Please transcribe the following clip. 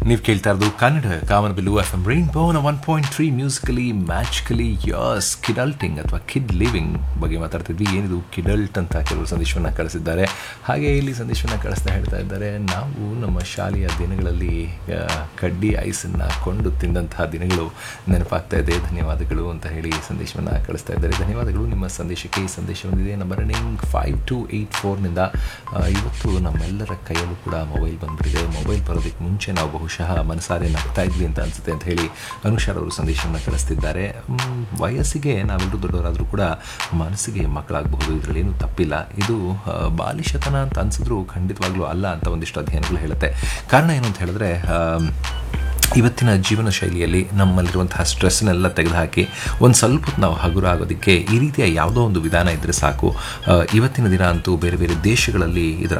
ನೀವು ಕೇಳ್ತಾ ಇರೋದು ಕನ್ನಡ ಕಾಮನಬಿಲ್ಲು ಎಫ್ ಎಂ ರೈನ್ಬೋನ one point three musically magically yes kidulting ಅಥವಾ ಕಿಡ್ ಲಿವಿಂಗ್ ಬಗ್ಗೆ ಮಾತಾಡ್ತಿದ್ವಿ ಏನಿದು ಕಿಡಲ್ಟ್ ಅಂತ ಕೆಲವರು ಸಂದೇಶವನ್ನು ಕಳಿಸಿದ್ದಾರೆ ಹಾಗೆ ಇಲ್ಲಿ ಸಂದೇಶವನ್ನು ಕಳಿಸ್ತಾ ಹೇಳ್ತಾ ಇದ್ದಾರೆ ನಾವು ನಮ್ಮ ಶಾಲೆಯ ದಿನಗಳಲ್ಲಿ ಆ, ಕಡ್ಡಿ ಐಸನ್ನು ಕೊಂಡು ತಿಂದಂತಹ ದಿನಗಳು ನೆನಪಾಗ್ತಾ ಇದೆ ಧನ್ಯವಾದಗಳು ಅಂತ ಹೇಳಿ ಸಂದೇಶವನ್ನು ಕಳಿಸ್ತಾ ಇದ್ದಾರೆ ಧನ್ಯವಾದಗಳು ನಿಮ್ಮ ಸಂದೇಶಕ್ಕೆ ಈ ಸಂದೇಶ ಬಂದಿದೆ number running five two eight ಫೋರ್ನಿಂದ ಇವತ್ತು ನಮ್ಮೆಲ್ಲರ ಕೈಯಲ್ಲೂ ಕೂಡ ಮೊಬೈಲ್ ಬಂದ್ಬಿಟ್ಟಿದೆ ಮೊಬೈಲ್ ಬರೋದಕ್ಕೆ ಮುಂಚೆ ನಾವು ಬಹುಶಃ ಮನಸಾರೆ ನಗ್ತಾ ಇದ್ವಿ ಅಂತ ಅನಿಸುತ್ತೆ ಅಂತ ಹೇಳಿ ಅನುಷಾರ್ ಅವರು ಸಂದೇಶವನ್ನು ಕಳಿಸ್ತಿದ್ದಾರೆ ಮ್, ವಯಸ್ಸಿಗೆ ನಾವೆಲ್ಲರೂ ದೊಡ್ಡವರಾದರೂ ಕೂಡ ಮನಸ್ಸಿಗೆ ಮಕ್ಕಳಾಗಬಹುದು ಇದರಲ್ಲಿ ಏನೂ ತಪ್ಪಿಲ್ಲ ಇದು ಆ, ಬಾಲಿಶತನ ಅಂತ ಅನಿಸಿದ್ರು ಖಂಡಿತವಾಗ್ಲೂ ಅಲ್ಲ ಅಂತ ಒಂದಿಷ್ಟು ಅಧ್ಯಯನಗಳು ಹೇಳುತ್ತೆ ಕಾರಣ ಏನು ಅಂತ ಹೇಳಿದ್ರೆ ಆ, ಇವತ್ತಿನ ಜೀವನ ಶೈಲಿಯಲ್ಲಿ ನಮ್ಮಲ್ಲಿರುವಂತಹ ಸ್ಟ್ರೆಸ್ನೆಲ್ಲ ತೆಗೆದುಹಾಕಿ ಒಂದು ಸ್ವಲ್ಪ ಹೊತ್ತು ನಾವು ಹಗುರ ಆಗೋದಕ್ಕೆ ಈ ರೀತಿಯ ಯಾವುದೋ ಒಂದು ವಿಧಾನ ಇದ್ದರೆ ಸಾಕು ಆ, ಇವತ್ತಿನ ದಿನ ಅಂತೂ ಬೇರೆ ಬೇರೆ ದೇಶಗಳಲ್ಲಿ ಇದರ